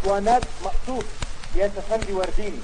اسطوانات مقصوص يا سفندي ورديني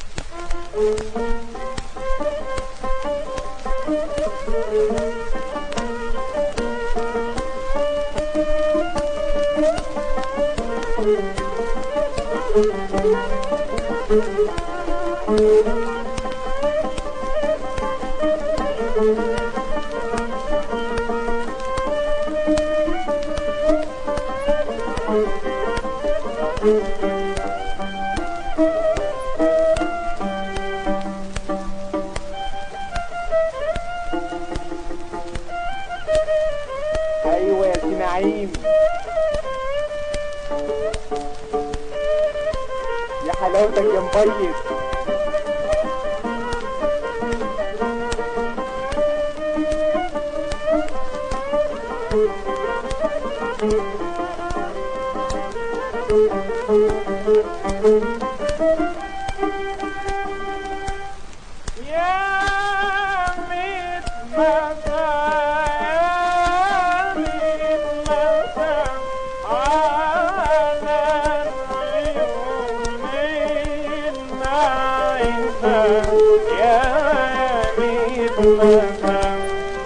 ايوه يا سي نعيم يا حلاوتك يا مبيض يا ميت مسا يا ميت مسا على العيون من عينها يا ميت مسا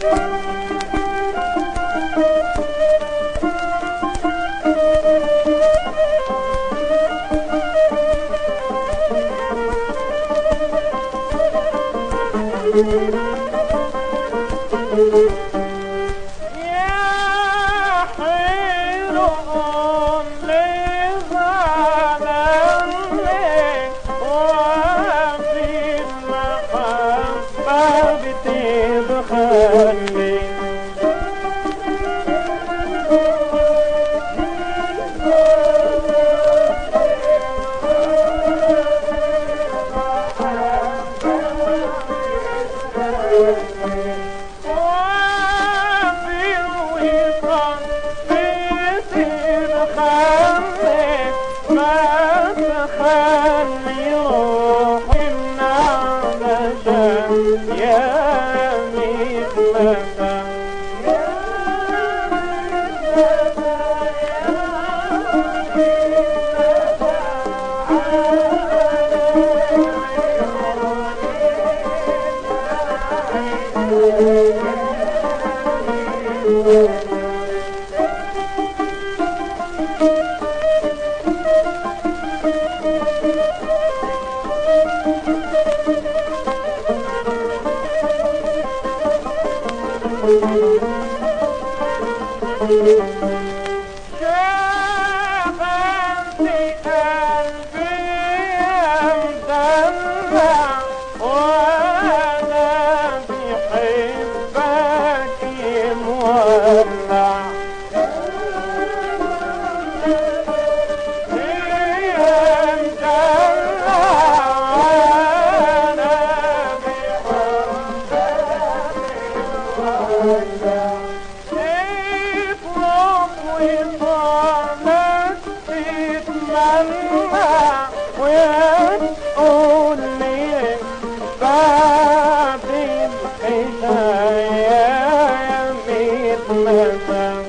يا حيران لظلمني وفي المحبة بتدخلني وفي الوطن بتدخلني ما تخلي روحي من علشان يا ميت مكان شغلتي قلبي مدلع وانا بحبك مولع يا مدلع وانا اطلب وصالك تتمنى وتقول لي بعد الحكاية يا ميت مثلا